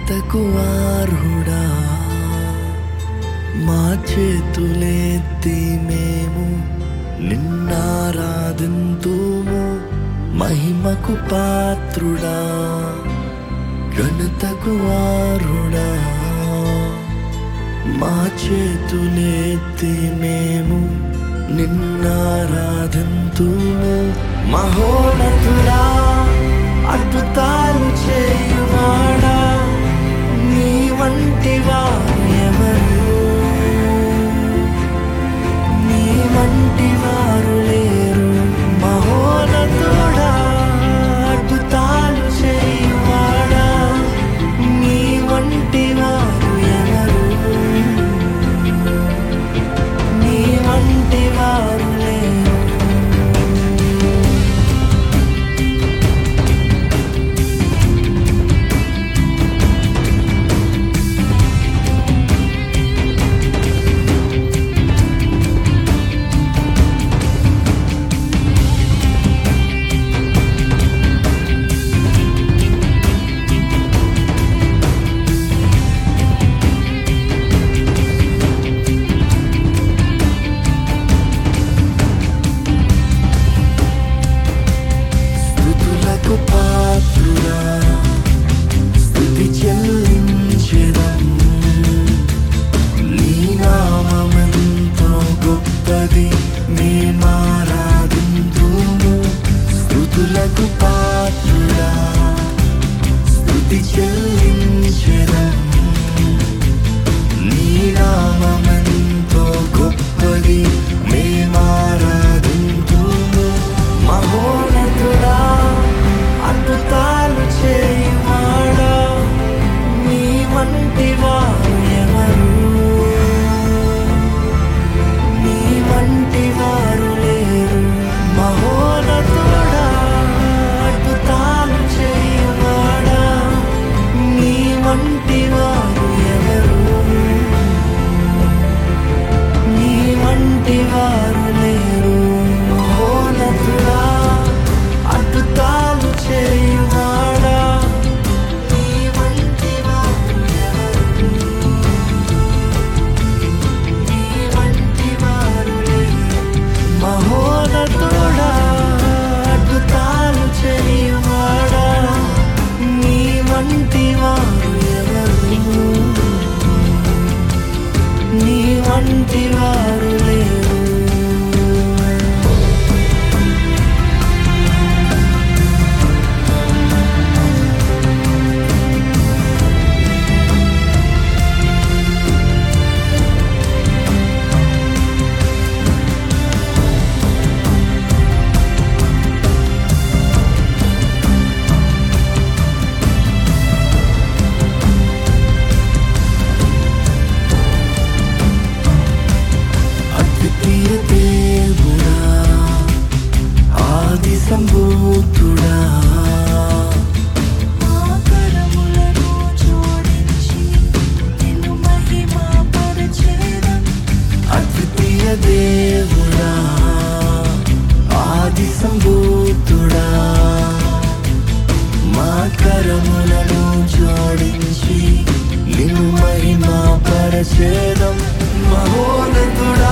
ఘనతకు అర్హుడా మా చేతులెత్తి మేము నిన్నారాధింతుము మహిమకు పాత్రుడా ఘనతకు అర్హుడా మా చేతులెత్తి మేము నిన్నారాధింతుము మహోన్నతుడా అద్భుతాలు చేయువాడా నీ వంటి వారు ఎవరు నీ వంటి వారు లేరు మహోన్నతుడా అద్భుతాలు చేయువాడా నీ వంటి వారు ఎవరు నీ వంటి వారు లేరు స్థుతులకు పాత్రుడా స్థుతి చెల్లించెదం నీ నామమెంతో గొప్పది మేమారాధింతుము స్థుతులకు పాత్రుడా స్థుతి చెల్లించెదం నీ నామమెంతో గొప్పది మేమారాధింతుము మహోన్నతుడా అద్భుతాలు చేయువాడా నీ వంటి వారు ఎవరు నీ వంటి వారు లేరు మహోన్నతుడా అద్భుతాలు చేయువాడా నీ వంటి వారు ఎవరు నీ వంటి వారు లేరు మహోన్నతుడా అద్భుతాలు చేయువాడా నీ వంటి వారు ఎవరు నీ వంటి వారు లేరు మహోన్నతుడా అద్భుతాలు చేయువాడా నీ వంటి వారు ఎవరు నీ వంటి వారు లేరు అద్వితీయ దేవుడా ఆది సంభూతుడా ఆకరములను జోడించి నిన్ను మహిమపరచెదం. అద్వితీయ దేవుడా ఆది సంభూతుడా మా కరములను జోడించి నిన్ను మహిమ పరచేదం మహోన్నతుడా